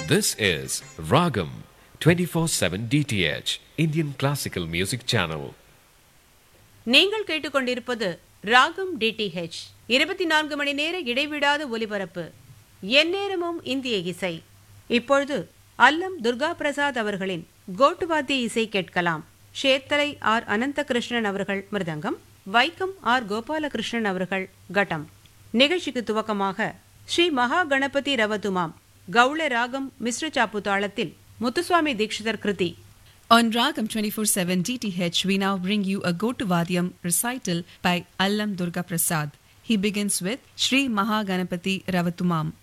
This is Ragam 24/7 DTH Indian Classical Music Channel. நீங்கள் கேட்டுக்கொண்டிருப்பது ராகம் டிடிஹெச் இருபத்தி நான்கு மணி நேர இடைவிடாத ஒலிபரப்பு எந்நேரமும் இந்திய இசை இப்பொழுது அல்லம் துர்கா பிரசாத் அவர்களின் கோட்டுவாத்திய இசை கேட்கலாம் ஷேத்தலை ஆர் அனந்தகிருஷ்ணன் அவர்கள் மிருதங்கம் வைக்கம் ஆர் கோபாலகிருஷ்ணன் அவர்கள் கட்டம் நிகழ்ச்சிக்கு துவக்கமாக ஸ்ரீ மகா கணபதி ரவதுமாம் கவுள ராகம் மிஸ்ர சாப்பு தாளத்தில் முத்துசுவாமி தீட்சிதர் கிருதி On Ragam 24/7 DTH, we now bring you a Gotuvadiyam recital by Allam Durga Prasad. He begins with Sri Mahaganapati Ravatumam.